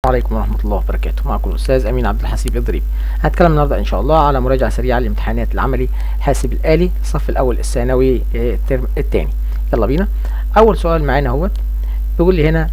عليكم ورحمة الله وبركاته معكم الأستاذ أمين عبد الحسيب الضريبي هنتكلم النهاردة إن شاء الله على مراجعة سريعة لامتحانات العملي الحاسب الآلي الصف الأول الثانوي آه، الترم الثاني يلا بينا أول سؤال معانا اهوت بيقول لي هنا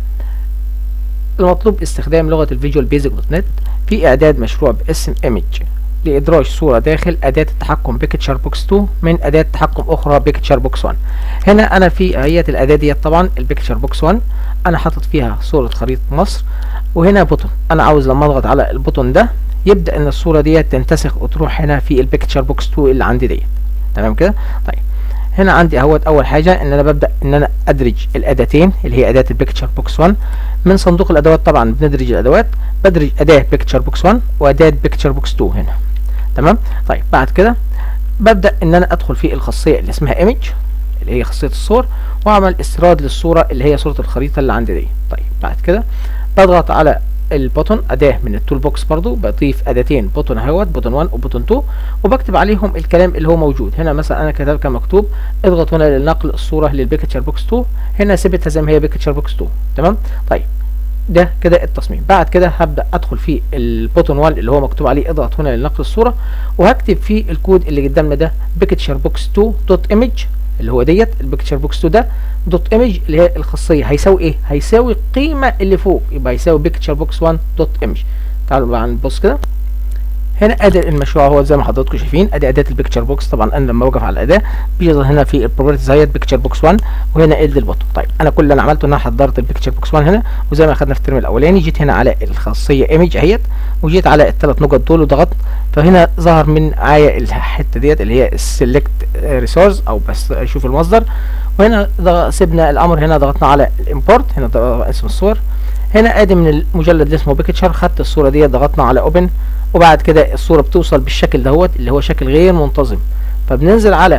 المطلوب استخدام لغة الفيجوال بيزك دوت نت في إعداد مشروع باسم ايمج لإدراج صورة داخل أداة التحكم بيكتشر بوكس 2 من أداة تحكم أخرى بيكتشر بوكس 1 هنا أنا في هي الأداة ديت طبعا البيكتشر بوكس 1 أنا حاطط فيها صورة خريطة مصر وهنا بوتون أنا عاوز لما أضغط على البوتون ده يبدأ إن الصورة ديت تنتسخ وتروح هنا في البيكتشر بوكس 2 اللي عندي ديت تمام كده طيب هنا عندي اهوت اول حاجه ان انا ببدا ان انا ادرج الاداتين اللي هي اداه البيكتشر بوكس 1 من صندوق الادوات طبعا بندرج الادوات بدرج اداه بيكتشر بوكس 1 واداه بيكتشر بوكس 2 هنا تمام طيب بعد كده ببدا ان انا ادخل في الخاصيه اللي اسمها ايمج اللي هي خاصيه الصور واعمل استيراد للصوره اللي هي صوره الخريطه اللي عندي دي طيب بعد كده بضغط على البوتون اداه من التول بوكس برضو بضيف اداتين بوتون اهوت بوتون 1 وبوتون 2 وبكتب عليهم الكلام اللي هو موجود هنا مثلا انا كتبت كان مكتوب اضغط هنا لنقل الصوره للبيكتشر بوكس 2 هنا سيبتها زي ما هي بيكتشر بوكس 2 تمام طيب ده كده التصميم بعد كده هبدا ادخل في البوتون 1 اللي هو مكتوب عليه اضغط هنا لنقل الصوره وهكتب فيه الكود اللي قدامنا ده بيكتشر بوكس 2 دوت ايمج اللي هو ديت البيكتشر بوكس 2 ده دوت ايمج اللي هي الخاصيه هيساوي ايه هيساوي القيمه اللي فوق يبقى هيساوي بيكتشر بوكس 1 دوت ايمج تعالوا بقى نبص كده هنا ادي المشروع هو زي ما حضراتكم شايفين ادي اداه البيكتشر بوكس طبعا انا لما اوقف على الاداه بيظهر هنا في البروبرتيز اهيت بيكتشر بوكس 1 وهنا اد البوتون طيب انا كل اللي انا عملته ان انا حضرت البيكتشر بوكس 1 هنا وزي ما اخدنا في الترم الاولاني جيت هنا على الخاصيه ايمج اهيت وجيت على الثلاث نقط دول وضغطت فهنا ظهر من معايا الحته ديت اللي هي السيلكت ريسورس او بس اشوف المصدر وهنا سيبنا الامر هنا ضغطنا على الامبورت هنا اسم الصور هنا ادي من المجلد اللي اسمه بيكتشر خدت الصوره ديت ضغطنا على اوبن وبعد كده الصوره بتوصل بالشكل دهوت اللي هو شكل غير منتظم فبننزل على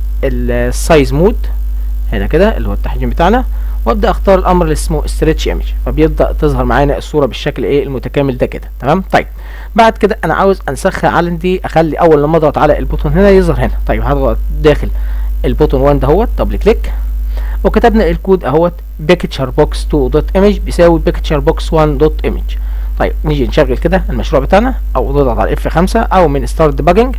السايز مود هنا كده اللي هو التحجيم بتاعنا وابدا اختار الامر اللي اسمه ستريتش ايمج فبيبدا تظهر معانا الصوره بالشكل ايه المتكامل ده كده تمام طيب بعد كده انا عاوز انسخها عندي اخلي اول لما اضغط على البوتون هنا يظهر هنا طيب هضغط داخل البوتون 1 دهوت دبل كليك وكتبنا الكود اهوت بيكتشر بوكس 2 دوت ايمج بيساوي بيكتشر بوكس 1 دوت ايمج طيب نيجي نشغل كده المشروع بتاعنا او نضغط على اف 5 او من ستارت ديباجنج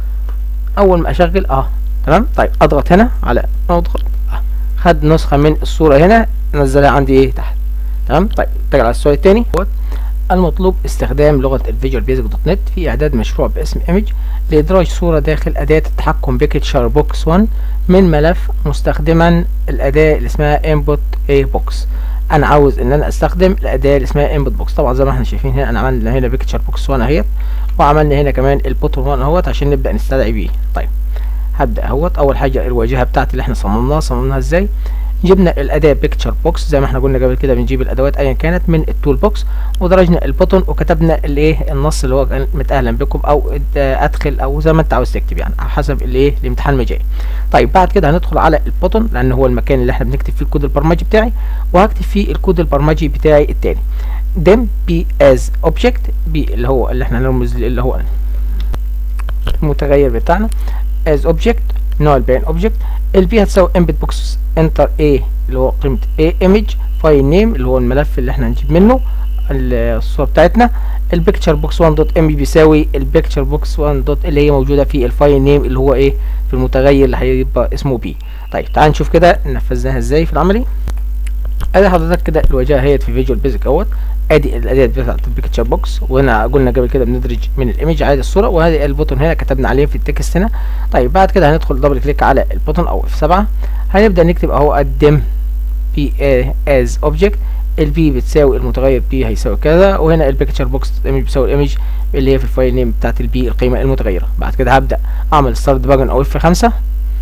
اول ما اشغل اه تمام طيب اضغط هنا على اضغط آه. خد نسخه من الصوره هنا نزلها عندي ايه تحت تمام طيب نرجع على السؤال الثاني المطلوب استخدام لغة الفيجوال بيزك دوت نت في إعداد مشروع باسم ايمج لإدراج صورة داخل أداة التحكم بيكتشر بوكس 1 من ملف مستخدما الأداة اللي اسمها input a box أنا عاوز إن أنا أستخدم الأداة اللي اسمها input box طبعا زي ما احنا شايفين هنا أنا عملنا هنا بيكتشر بوكس 1 أهيت وعملنا هنا كمان البوتون 1 أهوت عشان نبدأ نستدعي بيه طيب هبدأ أهوت أول حاجة الواجهة بتاعتي اللي احنا صممناها صممناها إزاي جبنا الاداه بيكتشر بوكس زي ما احنا قلنا قبل كده بنجيب الادوات ايا كانت من التول بوكس ودرجنا البوتون وكتبنا الايه النص اللي هو كان متاهلا بكم او ادخل او زي ما انت عاوز تكتب يعني على حسب الايه الامتحان ما جاي طيب بعد كده هندخل على البوتون لان هو المكان اللي احنا بنكتب فيه الكود البرمجي بتاعي وهكتب فيه الكود البرمجي بتاعي التاني دم بي از اوبجكت بي اللي هو اللي احنا هنرمز اللي هو المتغير بتاعنا از اوبجكت نوع البيان اوبجكت البي هتساوي انبت بوكس انتر ايه اللي هو قيمه ايه ايمج فايل نيم اللي هو الملف اللي احنا هنجيب منه الصوره بتاعتنا البيكتشر بوكس 1 دوت ام بيساوي البيكتشر بوكس 1 دوت اللي هي موجوده في الفايل نيم اللي هو ايه في المتغير اللي هيبقى اسمه بي طيب تعال نشوف كده نفذناها ازاي في العملي ادي حضرتك كده الواجهه اهيت في فيجوال بيزك اهوت ادي الاداه بتاعت البيكتشر بوكس وهنا قلنا قبل كده بندرج من الايمج عادي الصوره وهذه البوتون هنا كتبنا عليه في التكست هنا طيب بعد كده هندخل دبل كليك على البوتون او اف 7 هنبدا نكتب اهو قدم بي از اوبجكت البي بتساوي المتغير بي هيساوي كذا وهنا البيكتشر بوكس ايمج بتساوي الايمج اللي هي في الفايل نيم بتاعت البي القيمه المتغيره بعد كده هبدا اعمل ستارت ديباجن او اف 5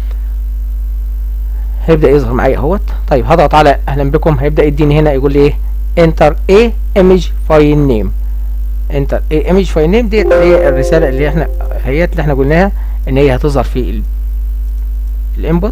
هيبدا يظهر معايا اهوت طيب هضغط على اهلا بكم هيبدا يديني هنا يقول لي ايه انتر ايه ايمج فايل نيم انتر ايه ايمج فايل نيم ديت هي الرساله اللي احنا هي اللي احنا قلناها ان هي هتظهر في الانبوت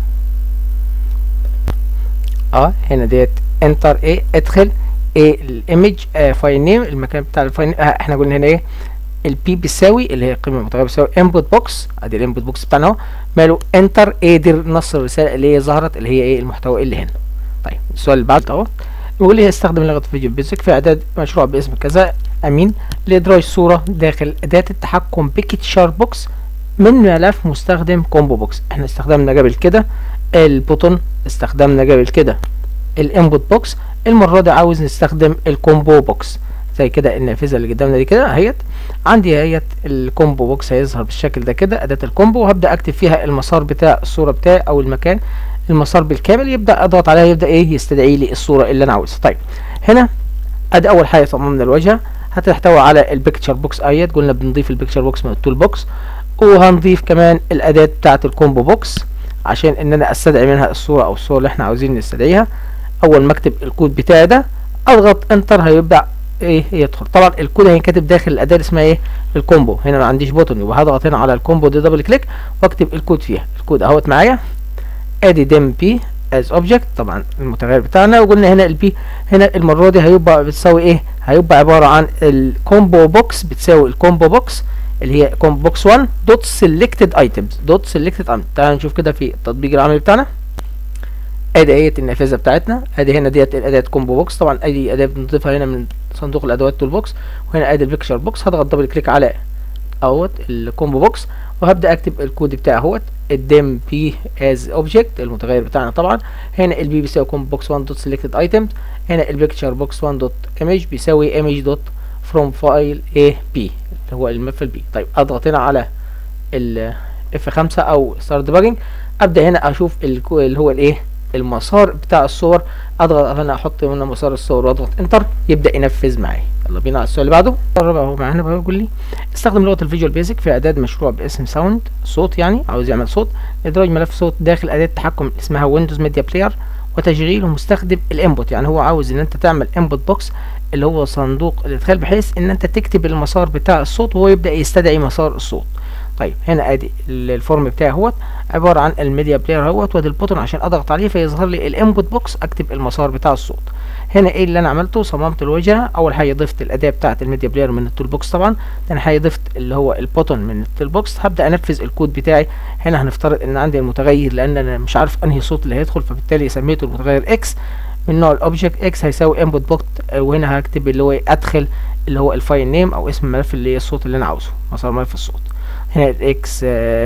اه هنا ديت انتر ايه ادخل ايه الايمج آه فايل نيم المكان بتاع الفايل آه احنا قلنا هنا ايه البي بيساوي اللي هي القيمه المتغيره بيساوي انبوت بوكس ادي الانبوت بوكس بتاعنا اهو ماله انتر ايه دي نص الرساله اللي هي ظهرت اللي هي ايه المحتوى اللي هنا طيب السؤال اللي بعده اهو بيقول لي استخدم لغه فيجوال بيزك في اعداد مشروع باسم كذا امين لادراج صوره داخل اداه التحكم بيكتشر بوكس من ملف مستخدم كومبو بوكس احنا استخدمنا قبل كده البوتون استخدمنا قبل كده الانبوت بوكس المره دي عاوز نستخدم الكومبو بوكس زي كده النافذه اللي قدامنا دي كده اهيت عندي اهيت الكومبو بوكس هيظهر بالشكل ده كده اداه الكومبو وهبدا اكتب فيها المسار بتاع الصوره بتاعي او المكان المسار بالكامل يبدا اضغط عليها يبدا ايه يستدعي لي الصوره اللي انا عاوزها طيب هنا ادي اول حاجه صممنا الواجهه هتحتوي على البيكتشر بوكس ايت قلنا بنضيف البيكتشر بوكس من التول بوكس وهنضيف كمان الاداه بتاعه الكومبو بوكس عشان ان انا استدعي منها الصوره او الصوره اللي احنا عاوزين نستدعيها اول ما اكتب الكود بتاعي ده اضغط انتر هيبدا ايه يدخل طبعا الكود هينكتب داخل الاداه اللي اسمها ايه الكومبو هنا ما عنديش بوتون يبقى هضغط هنا على الكومبو دي دبل كليك واكتب الكود فيها الكود اهوت معايا ادي ديم بي از اوبجكت طبعا المتغير بتاعنا وقلنا هنا البي هنا المره دي هيبقى بتساوي ايه هيبقى عباره عن الكومبو بوكس بتساوي الكومبو بوكس اللي هي كومبو بوكس 1 دوت سيلكتد ايتمز دوت سيلكتد ايتمز تعالوا نشوف كده في التطبيق العملي بتاعنا ادي اهيت النافذه بتاعتنا ادي هنا ديت الاداه كومبو بوكس طبعا ادي اداه بنضيفها هنا من صندوق الادوات تول بوكس وهنا ادي البيكتشر بوكس هضغط دبل كليك على اهوت الكومبو بوكس وهبدا اكتب الكود بتاعي اهوت الديم بي از اوبجكت المتغير بتاعنا طبعا هنا البي بيساوي كومبو بوكس 1 دوت سيلكتد ايتمز هنا البيكتشر بوكس 1 دوت ايمج بيساوي ايمج دوت فروم فايل اي بي اللي هو الملف البي طيب اضغط هنا على ال اف 5 او ستارت ديباجنج ابدا هنا اشوف اللي هو الايه المسار بتاع الصور اضغط هنا احط هنا مسار الصور واضغط انتر يبدا ينفذ معايا يلا بينا على السؤال اللي بعده الرابع اهو معانا بيقول لي استخدم لغه الفيجوال بيزك في اعداد مشروع باسم ساوند صوت يعني عاوز يعمل صوت ادراج ملف صوت داخل اداه تحكم اسمها ويندوز ميديا بلاير وتشغيله مستخدم الانبوت يعني هو عاوز ان انت تعمل انبوت بوكس اللي هو صندوق الادخال بحيث ان انت تكتب المسار بتاع الصوت وهو يبدا يستدعي مسار الصوت طيب هنا ادي الفورم بتاعي اهوت عباره عن الميديا بلاير اهوت وادي البوتون عشان اضغط عليه فيظهر لي الانبوت بوكس اكتب المسار بتاع الصوت هنا ايه اللي انا عملته صممت الواجهه اول حاجه ضفت الاداه بتاعه الميديا بلاير من التول بوكس طبعا ثاني حاجه ضفت اللي هو البوتون من التول بوكس هبدا انفذ الكود بتاعي هنا هنفترض ان عندي المتغير لان انا مش عارف انهي صوت اللي هيدخل فبالتالي سميته المتغير اكس من نوع الاوبجكت اكس هيساوي انبوت بوكت وهنا هكتب اللي هو ادخل اللي هو الفايل نيم او اسم الملف اللي هي الصوت اللي انا عاوزه مسار ملف الصوت هنا الاكس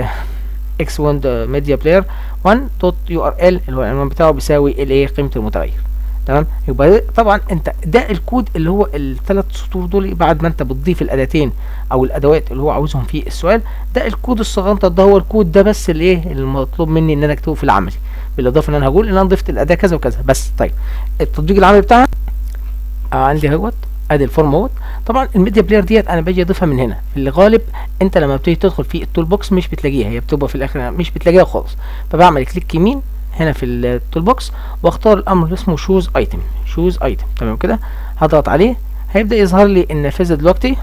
اكس 1 ميديا بلاير 1 دوت يو ار ال اللي هو العنوان بتاعه بيساوي الايه قيمه المتغير تمام يبقى طبعا انت ده الكود اللي هو الثلاث سطور دول بعد ما انت بتضيف الاداتين او الادوات اللي هو عاوزهم في السؤال ده الكود الصغنطه ده هو الكود ده بس اللي ايه المطلوب مني ان انا اكتبه في العملي بالاضافه ان انا هقول ان انا ضفت الاداه كذا وكذا بس طيب التطبيق العملي بتاعها آه عندي اهوت ادي الفورم اهوت طبعا الميديا بلاير ديت انا باجي اضيفها من هنا في الغالب انت لما بتيجي تدخل في التول بوكس مش بتلاقيها هي بتبقى في الاخر مش بتلاقيها خالص فبعمل كليك يمين هنا في التول بوكس واختار الامر اللي اسمه شوز ايتم شوز ايتم تمام كده هضغط عليه هيبدا يظهر لي النافذه دلوقتي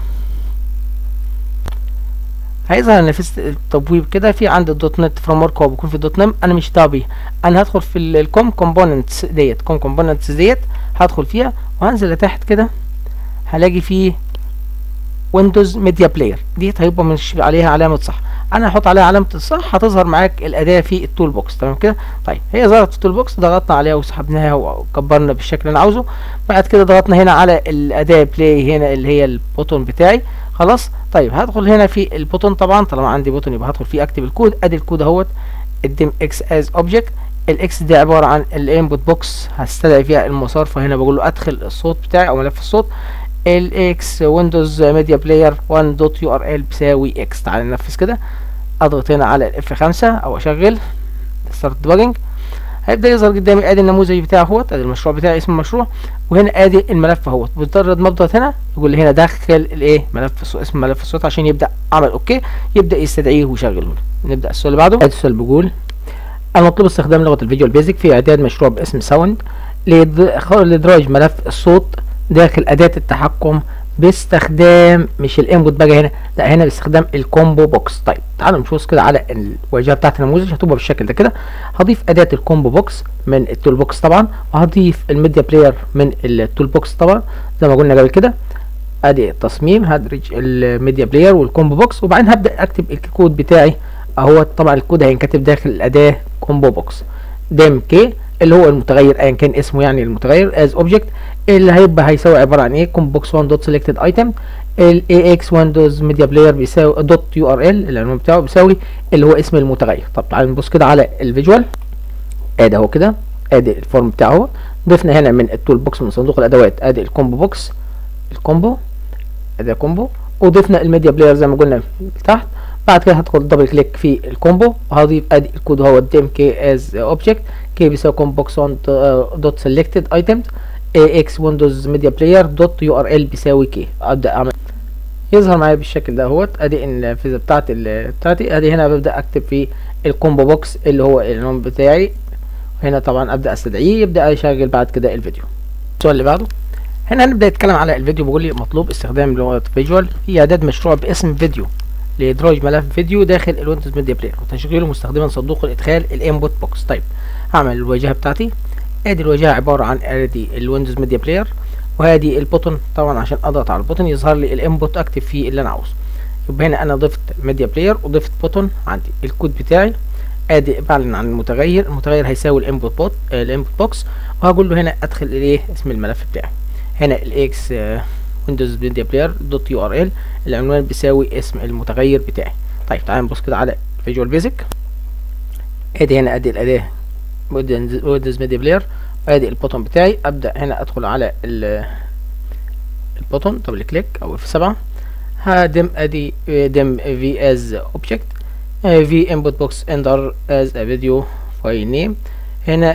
هيظهر نافذه التبويب كده في عند الدوت نت فريم ورك هو بيكون في الدوت نت انا مش دعوه بيها انا هدخل في الكوم كومبوننتس ديت كوم كومبوننتس ديت هدخل فيها وهنزل لتحت كده هلاقي فيه ويندوز ميديا بلاير ديت هيبقى مش عليها علامه صح انا هحط عليها علامه الصح هتظهر معاك الاداه في التول بوكس تمام كده طيب هي ظهرت في التول بوكس ضغطنا عليها وسحبناها وكبرنا بالشكل اللي انا عاوزه بعد كده ضغطنا هنا على الاداه بلاي هنا اللي هي البوتون بتاعي خلاص طيب هدخل هنا في البوتون طبعا طالما عندي بوتون يبقى هدخل فيه اكتب الكود ادي الكود اهوت الديم اكس از اوبجكت الاكس دي عباره عن الانبوت بوكس هستدعي فيها المسار فهنا بقول له ادخل الصوت بتاعي او ملف الصوت الاكس ويندوز ميديا بلاير 1 دوت يو ار ال بيساوي اكس تعال ننفذ كده اضغط هنا على الاف 5 او اشغل ستارت ديباجنج هيبدا يظهر قدامي ادي النموذج بتاعي اهوت ادي المشروع بتاعي اسم المشروع وهنا ادي الملف اهوت مجرد ما اضغط هنا يقول لي هنا دخل الايه ملف الصوت اسم ملف الصوت عشان يبدا عمل اوكي يبدا يستدعيه ويشغله نبدا السؤال اللي بعده السؤال بيقول المطلوب استخدام لغه الفيجوال بيزك في اعداد مشروع باسم ساوند لادراج ملف الصوت داخل اداه التحكم باستخدام مش الانبوت بقى هنا لا هنا باستخدام الكومبو بوكس طيب تعالوا نشوف كده على الواجهه بتاعت النموذج هتبقى بالشكل ده كده هضيف اداه الكومبو بوكس من التول بوكس طبعا وهضيف الميديا بلاير من التول بوكس طبعا زي ما قلنا قبل كده ادي التصميم هدرج الميديا بلاير والكومبو بوكس وبعدين هبدا اكتب الكود بتاعي اهو طبعا الكود هينكتب داخل الاداه كومبو بوكس ديم كي اللي هو المتغير ايا كان اسمه يعني المتغير از اوبجكت اللي هيبقى هيساوي عباره عن ايه كوم بوكس 1 دوت سيلكتد ايتم ال ax ويندوز ميديا بلاير بيساوي دوت يو ار ال العنوان بتاعه بيساوي اللي هو اسم المتغير طب تعالوا نبص كده على الفيجوال ادي اهو كده ادي الفورم بتاعه اهو ضفنا هنا من التول بوكس من صندوق الادوات ادي الكومبو بوكس الكومبو ادي الكومبو وضفنا الميديا بلاير زي ما قلنا تحت بعد كده هدخل دبل كليك في الكومبو وهضيف ادي الكود هو ديم كي از اوبجكت كي بيساوي كوم بوكس 1 دوت سيلكتد ايتمز اكس ويندوز ميديا بلاير دوت يو ار ال بيساوي كي ابدا اعمل يظهر معايا بالشكل ده اهوت ادي النافذه بتاعت بتاعتي ادي هنا ببدا اكتب في الكومبو بوكس اللي هو العنوان بتاعي هنا طبعا ابدا استدعيه يبدا يشغل بعد كده الفيديو السؤال اللي بعده هنا هنبدا نتكلم على الفيديو بيقول لي مطلوب استخدام لغه فيجوال في اعداد مشروع باسم فيديو لادراج ملف فيديو داخل الويندوز ميديا بلاير وتشغيله مستخدما صندوق الادخال الانبوت بوكس طيب هعمل الواجهه بتاعتي ادي الواجهه عباره عن ادي الويندوز ميديا بلاير وهذه البوتون طبعا عشان اضغط على البوتون يظهر لي الانبوت اكتب فيه اللي انا عاوزه يبقى هنا انا ضفت ميديا بلاير وضفت بوتون عندي الكود بتاعي ادي بعلن عن المتغير المتغير هيساوي الانبوت بوت الانبوت بوكس وهقول له هنا ادخل الايه اسم الملف بتاعي هنا الاكس ويندوز ميديا بلاير دوت يو ار ال العنوان بيساوي اسم المتغير بتاعي طيب تعال نبص كده على فيجوال بيزك ادي هنا ادي الاداه ويندوز ميديا بلاير وادي البوتون بتاعي ابدا هنا ادخل على البوتون دبل كليك او اف 7 هدم ادي دم في از اوبجكت في انبوت بوكس اندر از ا فيديو فايل نيم هنا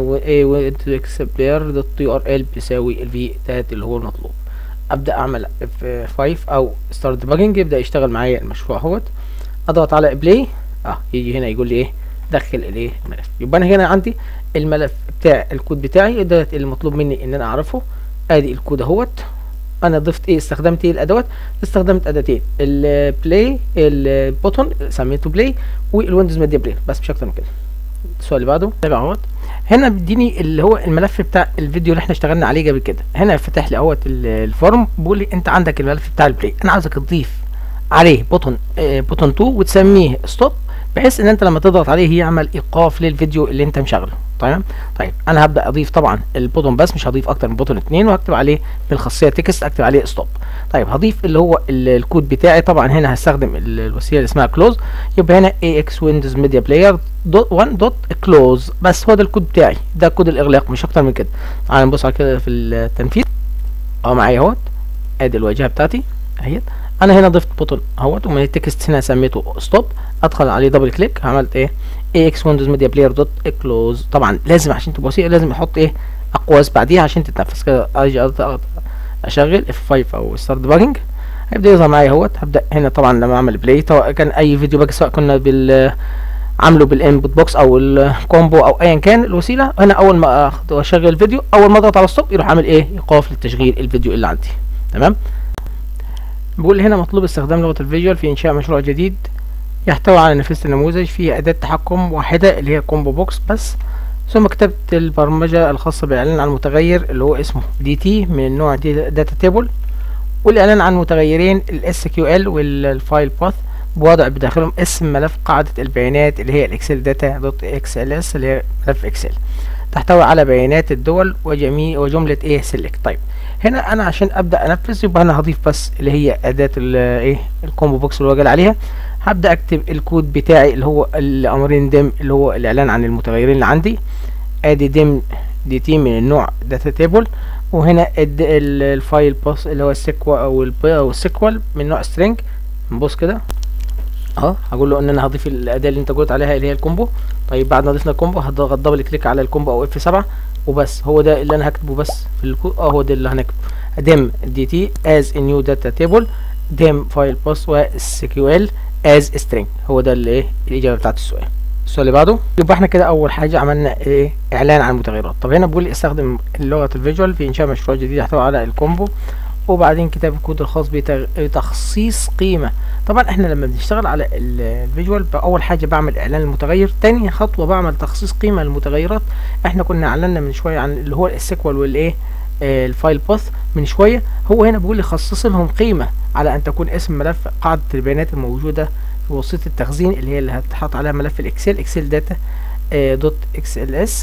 اكس بلاير دوت يو ار ال بيساوي الفي تات اللي هو المطلوب ابدا اعمل اف 5 او ستارت ديباجنج يبدا يشتغل معايا المشروع اهوت اضغط على بلاي اه يجي هنا يقول لي ايه دخل الايه الملف يبقى انا هنا عندي الملف بتاع الكود بتاعي ده اللي مطلوب مني ان انا اعرفه ادي الكود اهوت انا ضفت ايه استخدمت ايه الادوات استخدمت اداتين البلاي البوتون سميته بلاي والويندوز ميديا بلاي بس مش اكتر من كده السؤال اللي بعده تابع اهوت هنا بيديني اللي هو الملف بتاع الفيديو اللي احنا اشتغلنا عليه قبل كده هنا فتح لي اهوت الفورم بيقول لي انت عندك الملف بتاع البلاي انا عاوزك تضيف عليه بوتون آه بوتون 2 وتسميه ستوب بحيث ان انت لما تضغط عليه يعمل ايقاف للفيديو اللي انت مشغله تمام طيب انا هبدا اضيف طبعا البوتون بس مش هضيف اكتر من بوتون اتنين وهكتب عليه بالخاصيه تكست اكتب عليه ستوب طيب هضيف اللي هو الكود بتاعي طبعا هنا هستخدم الوسيله اللي اسمها كلوز يبقى هنا اكس ويندوز ميديا بلاير دوت 1 دوت كلوز بس هو ده الكود بتاعي ده كود الاغلاق مش اكتر من كده تعال نبص على كده في التنفيذ اه معايا اهوت ادي الواجهه بتاعتي اهيت انا هنا ضفت بوتون اهوت ومن التكست هنا سميته ستوب ادخل عليه دبل كليك عملت ايه اكس ويندوز ميديا بلاير دوت كلوز طبعا لازم عشان تبقى وسيله لازم احط ايه اقواس بعديها عشان تتنفذ كده اجي اشغل اف 5 او ستارت ديباجنج هيبدا يظهر معايا اهوت هبدا هنا طبعا لما اعمل بلاي كان اي فيديو باجي سواء كنا بال عامله بالانبوت بوكس او الكومبو او ايا كان الوسيله هنا اول ما اخد واشغل الفيديو اول ما اضغط على ستوب يروح عامل ايه ايقاف للتشغيل الفيديو اللي عندي تمام بيقول هنا مطلوب استخدام لغه الفيجوال في انشاء مشروع جديد يحتوي على نافذه النموذج فيه اداه تحكم واحده اللي هي كومبو بوكس بس ثم كتبت البرمجه الخاصه بالاعلان عن متغير اللي هو اسمه دي تي من النوع دي داتا تيبل والاعلان عن متغيرين الاس كيو ال والفايل باث بوضع بداخلهم اسم ملف قاعدة البيانات اللي هي الاكسل داتا دوت اكس ال اس اللي هي ملف اكسل تحتوي على بيانات الدول وجميع وجملة ايه سيلكت طيب هنا انا عشان ابدا انفذ يبقى انا هضيف بس اللي هي اداة ايه الكومبو بوكس اللي هو جال عليها هبدا اكتب الكود بتاعي اللي هو الامرين ديم اللي هو الاعلان عن المتغيرين اللي عندي ادي ديم دي تي من النوع داتا تيبل وهنا الفايل باس اللي هو السيكوال او السيكوال من نوع سترينج نبص كده اهو هقول له ان انا هضيف الاداه اللي انت قلت عليها اللي هي الكومبو طيب بعد ما ضفنا الكومبو هضغط دبل كليك على الكومبو او اف 7 وبس هو ده اللي انا هكتبه بس في الكود اه هو ده اللي هنكتبه ديم دي تي از نيو داتا تيبل ديم فايل باس والسكيول از سترينج هو ده اللي ايه الاجابه بتاعت السؤال السؤال اللي بعده يبقى احنا كده اول حاجه عملنا ايه اعلان عن المتغيرات طب هنا بيقول لي استخدم لغه الفيجوال في انشاء مشروع جديد يحتوي على الكومبو وبعدين كتاب الكود الخاص بتخصيص قيمة طبعا احنا لما بنشتغل على الفيجوال اول حاجة بعمل اعلان المتغير تاني خطوة بعمل تخصيص قيمة للمتغيرات احنا كنا اعلنا من شوية عن اللي هو السيكوال والايه آه الفايل باث من شوية هو هنا بيقول لي خصص لهم قيمة على ان تكون اسم ملف قاعدة البيانات الموجودة في وسيط التخزين اللي هي اللي هتحط عليها ملف الاكسل اكسل داتا آه دوت اكس ال اس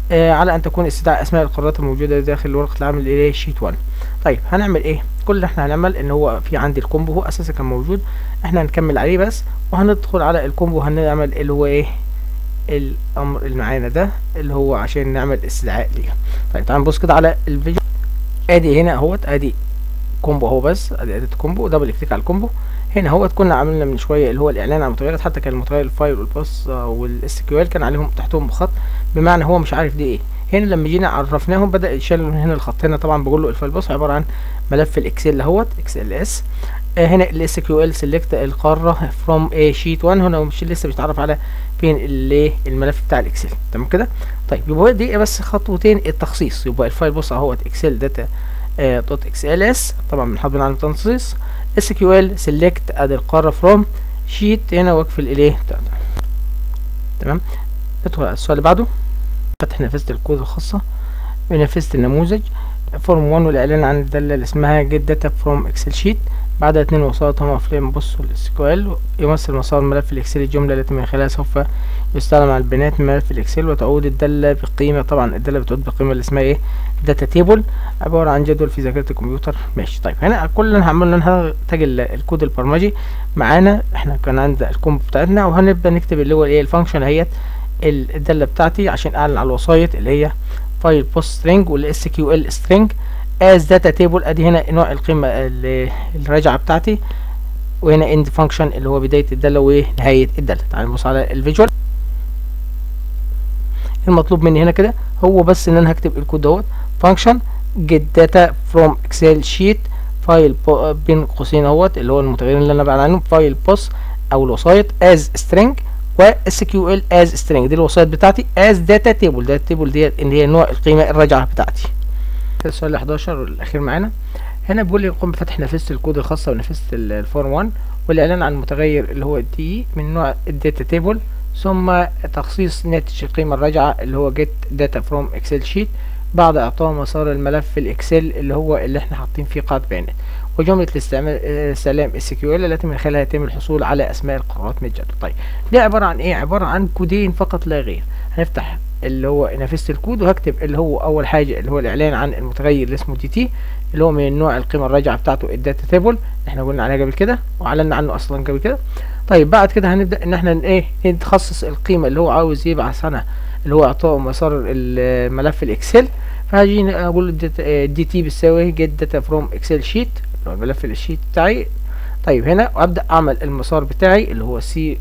آه على ان تكون استدعاء اسماء القارات الموجوده داخل ورقه العمل اليه شيت 1 طيب هنعمل ايه كل اللي احنا هنعمل ان هو في عندي الكومبو هو اساسا كان موجود احنا هنكمل عليه بس وهندخل على الكومبو هنعمل اللي هو ايه الامر اللي معانا ده اللي هو عشان نعمل استدعاء ليها طيب تعال نبص كده على الفيديو ادي هنا اهوت ادي كومبو اهو بس ادي ادي كومبو دبل كليك على الكومبو هنا اهوت كنا عملنا من شويه اللي هو الاعلان عن المتغيرات حتى كان المتغير الفايل والباص والاس كيو ال كان عليهم تحتهم خط بمعنى هو مش عارف دي ايه هنا لما جينا عرفناهم بدا يشيل من هنا الخط هنا طبعا بقول له الفايل باص عباره عن ملف الاكسل اهوت اكس ال اس هنا الاس كيو ال سيلكت القاره فروم اي شيت 1 هنا مش لسه بيتعرف على فين اللي الملف بتاع الاكسل تمام كده طيب يبقى دي بس خطوتين التخصيص يبقى الفايل بص اهوت اكسل داتا دوت اكس ال اس طبعا بنحب عن التنصيص اس كيو ال سيلكت ادي القاره فروم شيت هنا واقفل الايه تمام ندخل على السؤال اللي بعده فتح نافذه الكود الخاصه بنافذه النموذج فورم 1 والاعلان عن الداله اللي اسمها جيت داتا فروم اكسل شيت بعد اتنين وسائط هما فريم بصوا السكوال يمثل مسار ملف الاكسل الجملة التي من خلالها سوف يستعلم على البيانات من ملف الاكسل وتعود الدالة بقيمة طبعا الدالة بتعود بقيمة اللي اسمها ايه داتا تيبل عبارة عن جدول في ذاكرة الكمبيوتر ماشي طيب هنا كل اللي هعمله ان انا هحتاج الكود البرمجي معانا احنا كان عند الكومب بتاعتنا وهنبدأ نكتب اللي هو ايه الفانكشن اهيت الدالة بتاعتي عشان اعلن على الوسائط اللي هي فايل بوست سترينج والاس كيو ال سترينج as data table ادي هنا نوع القيمة الراجعة بتاعتي وهنا end function اللي هو بداية الدالة ونهاية الدالة تعالى نبص على الفيجوال المطلوب مني هنا كده هو بس ان انا هكتب الكود دوت function get data from excel sheet فايل بين قوسين اهوت اللي هو المتغيرين اللي انا بعمل عنهم فايل بوس او الوسائط as string و SQL as string دي الوسائط بتاعتي as data table data table ديت اللي هي نوع القيمة الراجعة بتاعتي السؤال 11 والاخير معانا هنا بيقول لي قم بفتح نافذه الكود الخاصه بنافذه الفورم 1 والاعلان عن المتغير اللي هو دي من نوع الداتا تيبل ثم تخصيص ناتج القيمه الراجعه اللي هو جيت داتا فروم اكسل شيت بعد اعطاء مسار الملف الاكسل اللي هو اللي احنا حاطين فيه قاعده بيانات وجملة الاستعمال استعلام اس كيو ال التي من خلالها يتم الحصول على اسماء القرارات من الجدول طيب دي عبارة عن ايه عبارة عن كودين فقط لا غير هنفتح اللي هو نافذة الكود وهكتب اللي هو اول حاجة اللي هو الاعلان عن المتغير اللي اسمه دي تي اللي هو من نوع القيمة الراجعة بتاعته الداتا تيبل احنا قلنا عليها قبل كده واعلنا عنه اصلا قبل كده طيب بعد كده هنبدأ ان احنا ايه نتخصص القيمة اللي هو عاوز يبعث عنها اللي هو اعطاء مسار الملف الاكسل فهاجي اقول دي تي بتساوي جيت داتا فروم اكسل شيت اللي هو الملف الشيت بتاعي طيب هنا وابدا اعمل المسار بتاعي اللي هو سي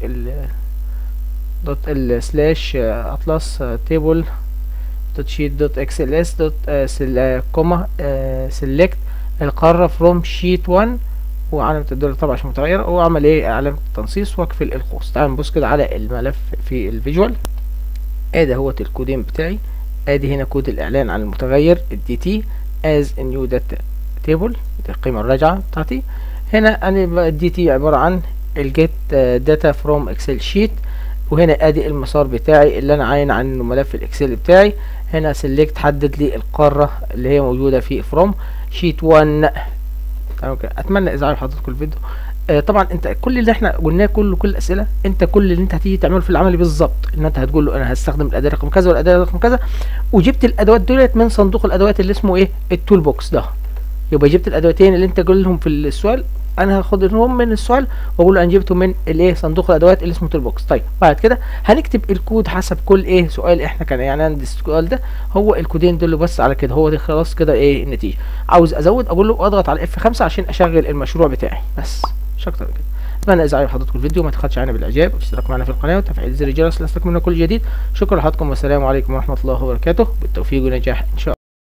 دوت ال سلاش اطلس تيبل دوت شيت دوت اكس ال اس دوت كوما سيلكت القاره فروم شيت 1 وعلامة الدولار طبعا عشان متغيرة واعمل ايه علامة التنصيص واقفل القوس تعال نبص كده على الملف في الفيجوال ادي اهوت الكودين بتاعي ادي هنا كود الاعلان عن المتغير الدي تي as a new data table دي القيمة الراجعة بتاعتي هنا انا الدي تي عبارة عن الجيت داتا فروم اكسل شيت وهنا ادي المسار بتاعي اللي انا عاين عنه ملف الاكسل بتاعي هنا سيلكت حدد لي القارة اللي هي موجودة في فروم شيت 1 تمام كده اتمنى اذا عجب حضراتكم الفيديو آه طبعا انت كل اللي احنا قلناه كله كل الاسئله انت كل اللي انت هتيجي تعمله في العملي بالظبط ان انت هتقول له انا هستخدم الاداه رقم كذا والاداه رقم كذا وجبت الادوات دولت من صندوق الادوات اللي اسمه ايه التول بوكس ده يبقى جبت الادواتين اللي انت قول لهم في السؤال انا هاخدهم من السؤال واقول له انا جبتهم من الايه صندوق الادوات اللي اسمه تول بوكس طيب بعد كده هنكتب الكود حسب كل ايه سؤال احنا كان يعني عندي السؤال ده هو الكودين دول بس على كده هو ده خلاص كده ايه النتيجه عاوز ازود اقول له اضغط على اف 5 عشان اشغل المشروع بتاعي بس مش اكتر من كده اتمنى اذا عجب حضراتكم الفيديو ما تبخلش علينا بالاعجاب والاشتراك معنا في القناه وتفعيل زر الجرس ليصلكم منا كل جديد شكرا لحضراتكم والسلام عليكم ورحمه الله وبركاته بالتوفيق والنجاح ان شاء الله